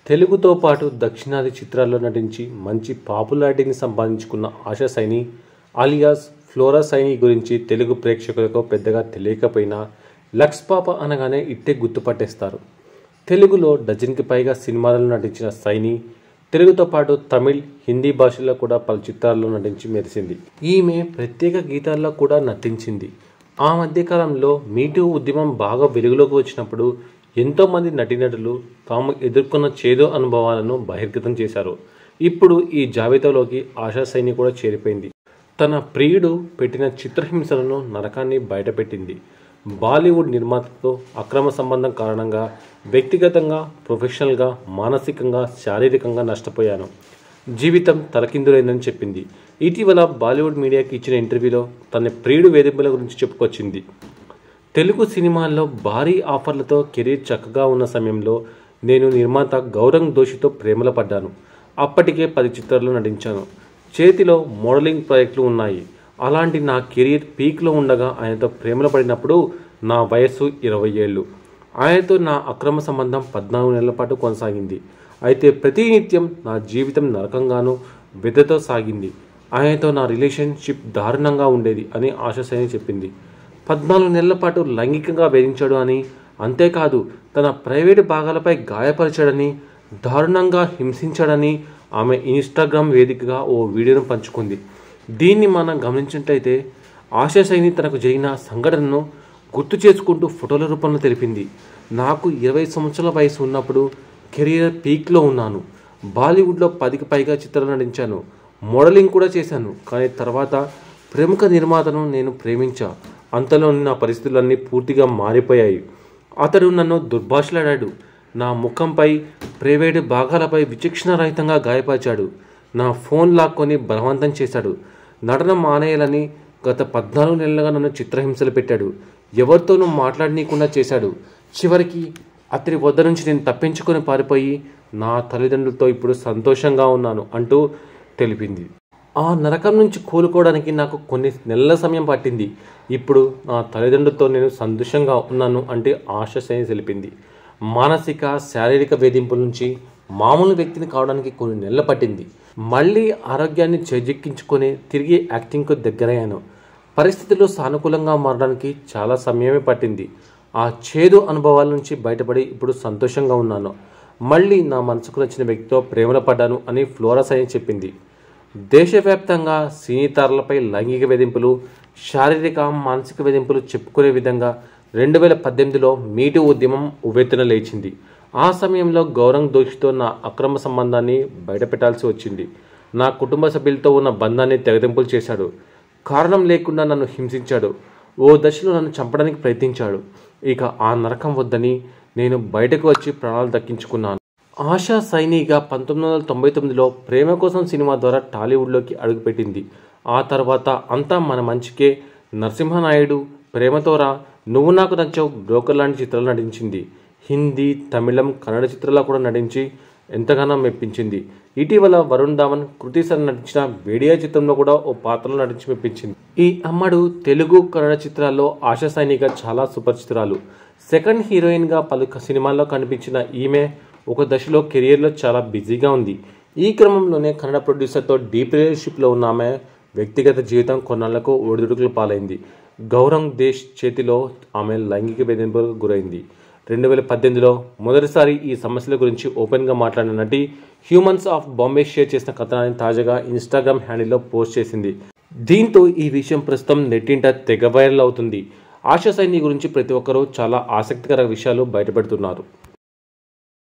తెలుగుతో పాటు దక్షిణాది చిత్రాల్లో నటించి మంచి పాపులారిటీని సంపాదించుకున్న ఆశా సైని అలియాస్ ఫ్లోరా సైని గురించి తెలుగు ప్రేక్షకులకు పెద్దగా తెలియకపోయినా లక్స్ పాప అనగానే ఇట్టే గుర్తుపట్టేస్తారు తెలుగులో డజన్కి పైగా సినిమాలలో నటించిన సైని తెలుగుతో పాటు తమిళ్ హిందీ భాషల్లో కూడా పలు చిత్రాల్లో నటించి మెరిసింది ఈమె ప్రత్యేక గీతాల్లో కూడా నటించింది ఆ మధ్యకాలంలో మీటూ ఉద్యమం బాగా వెలుగులోకి వచ్చినప్పుడు ఎంతోమంది నటీనటులు తాము ఎదుర్కొన్న చేదు అనుభవాలను బహిర్గతం చేశారు ఇప్పుడు ఈ జాబితాలోకి ఆశా సైని కూడా చేరిపోయింది తన ప్రియుడు పెట్టిన చిత్రహింసలను నరకాన్ని బయటపెట్టింది బాలీవుడ్ నిర్మాతతో అక్రమ సంబంధం కారణంగా వ్యక్తిగతంగా ప్రొఫెషనల్గా మానసికంగా శారీరకంగా నష్టపోయాను జీవితం తలకిందులైందని చెప్పింది ఇటీవల బాలీవుడ్ మీడియాకి ఇచ్చిన ఇంటర్వ్యూలో తన ప్రియుడు వేధింపుల గురించి చెప్పుకొచ్చింది తెలుగు సినిమాల్లో భారీ ఆఫర్లతో కెరీర్ చక్కగా ఉన్న సమయంలో నేను నిర్మాత గౌరంగ్ దోషితో ప్రేమలో పడ్డాను అప్పటికే పది చిత్రాల్లో నటించాను చేతిలో మోడలింగ్ ప్రాజెక్టులు ఉన్నాయి అలాంటి నా కెరీర్ పీక్లో ఉండగా ఆయనతో ప్రేమలో పడినప్పుడు నా వయస్సు ఇరవై ఏళ్ళు ఆయనతో నా అక్రమ సంబంధం పద్నాలుగు నెలల పాటు కొనసాగింది అయితే ప్రతినిత్యం నా జీవితం నరకంగాను వ్యధతో సాగింది ఆయనతో నా రిలేషన్షిప్ దారుణంగా ఉండేది అని ఆశసేని చెప్పింది పద్నాలుగు నెలల పాటు లైంగికంగా వేధించాడు అని అంతేకాదు తన ప్రైవేటు భాగాలపై గాయపరిచాడని దారుణంగా హింసించాడని ఆమె ఇన్స్టాగ్రామ్ వేదికగా ఓ వీడియోను పంచుకుంది దీన్ని మనం గమనించినట్లయితే ఆశా సైని తనకు జరిగిన సంఘటనను గుర్తు చేసుకుంటూ ఫోటోల రూపంలో తెలిపింది నాకు ఇరవై సంవత్సరాల వయసు ఉన్నప్పుడు కెరీర్ పీక్లో ఉన్నాను బాలీవుడ్లో పదికి పైగా చిత్రాలు నటించాను మోడలింగ్ కూడా చేశాను కానీ తర్వాత ప్రముఖ నిర్మాతను నేను ప్రేమించా అంతలో నా పరిస్థితులన్నీ పూర్తిగా మారిపోయాయి అతడు నన్ను దుర్భాషలాడాడు నా ముఖంపై ప్రైవేటు భాగాలపై విచక్షణరహితంగా గాయపరిచాడు నా ఫోన్ లాక్కొని బలవంతం చేశాడు నటన మానేయాలని గత పద్నాలుగు నెలలుగా నన్ను చిత్రహింసలు పెట్టాడు ఎవరితోనూ మాట్లాడనీయకుండా చేశాడు చివరికి అతని వద్ద నుంచి నేను తప్పించుకొని పారిపోయి నా తల్లిదండ్రులతో ఇప్పుడు సంతోషంగా ఉన్నాను అంటూ తెలిపింది ఆ నరకం నుంచి కోలుకోవడానికి నాకు కొన్ని నెలల సమయం పట్టింది ఇప్పుడు నా తల్లిదండ్రులతో నేను సంతోషంగా ఉన్నాను అంటే ఆశ తెలిపింది మానసిక శారీరక వేధింపుల నుంచి మామూలు వ్యక్తిని కావడానికి కొన్ని నెలలు పట్టింది మళ్ళీ ఆరోగ్యాన్ని చేజిక్కించుకొని తిరిగి యాక్టింగ్కు దగ్గరయ్యాను పరిస్థితులు సానుకూలంగా మారడానికి చాలా సమయమే పట్టింది ఆ చేదు అనుభవాల నుంచి బయటపడి ఇప్పుడు సంతోషంగా ఉన్నాను మళ్ళీ నా మనసుకు నచ్చిన వ్యక్తితో ప్రేమలో పడ్డాను అని ఫ్లోరా సైన్ చెప్పింది దేశవ్యాప్తంగా సినీ తారలపై లైంగిక వేధింపులు శారీరక మానసిక వేధింపులు చెప్పుకునే విధంగా రెండు వేల పద్దెనిమిదిలో మీటు ఉద్యమం ఉవ్వెత్తున లేచింది ఆ సమయంలో గౌరంగ్ దోషితో నా అక్రమ సంబంధాన్ని బయటపెట్టాల్సి వచ్చింది నా కుటుంబ సభ్యులతో ఉన్న బంధాన్ని తెగదింపులు చేశాడు కారణం లేకుండా నన్ను హింసించాడు ఓ దశలో నన్ను చంపడానికి ప్రయత్నించాడు ఇక ఆ నరకం వద్దని నేను బయటకు వచ్చి ప్రాణాలు దక్కించుకున్నాను ఆశా సైనిగా పంతొమ్మిది వందల తొంభై తొమ్మిదిలో ప్రేమ కోసం సినిమా ద్వారా టాలీవుడ్లోకి అడుగుపెట్టింది ఆ తర్వాత అంతా మన మంచికే నరసింహనాయుడు ప్రేమతోరా నువ్వు నాకు నచ్చావు బ్రోకర్ లాంటి చిత్రాలు నటించింది హిందీ తమిళం కన్నడ చిత్రాల్లో కూడా నటించి ఎంతగానో మెప్పించింది ఇటీవల వరుణ్ ధావన్ కృతి సర్ నటించిన వేడియా చిత్రంలో కూడా ఓ పాత్రలో నటించి మెప్పించింది ఈ అమ్మడు తెలుగు కన్నడ చిత్రాల్లో ఆశా సైనిగా చాలా సుపరిచితురాలు సెకండ్ హీరోయిన్గా పలు సినిమాల్లో కనిపించిన ఈమె ఒక దశలో కెరియర్లో చాలా బిజీగా ఉంది ఈ క్రమంలోనే కన్నడ ప్రొడ్యూసర్తో డీప్ రిలేషన్షిప్లో ఉన్న ఆమె వ్యక్తిగత జీవితం కొన్నాళ్లకు ఒడిదుడుకులు పాలైంది గౌరంగ్ దేశ్ చేతిలో ఆమె లైంగిక వేధింపులకు గురైంది రెండు వేల పద్దెనిమిదిలో మొదటిసారి ఈ సమస్యల గురించి ఓపెన్గా మాట్లాడిన నటి హ్యూమన్స్ ఆఫ్ బాంబే షేర్ చేసిన కథనాన్ని తాజాగా ఇన్స్టాగ్రామ్ హ్యాండిల్లో పోస్ట్ చేసింది దీంతో ఈ విషయం ప్రస్తుతం నెట్టింట తెగ వైరల్ అవుతుంది ఆశా సైని గురించి ప్రతి ఒక్కరూ చాలా ఆసక్తికర విషయాలు బయటపెడుతున్నారు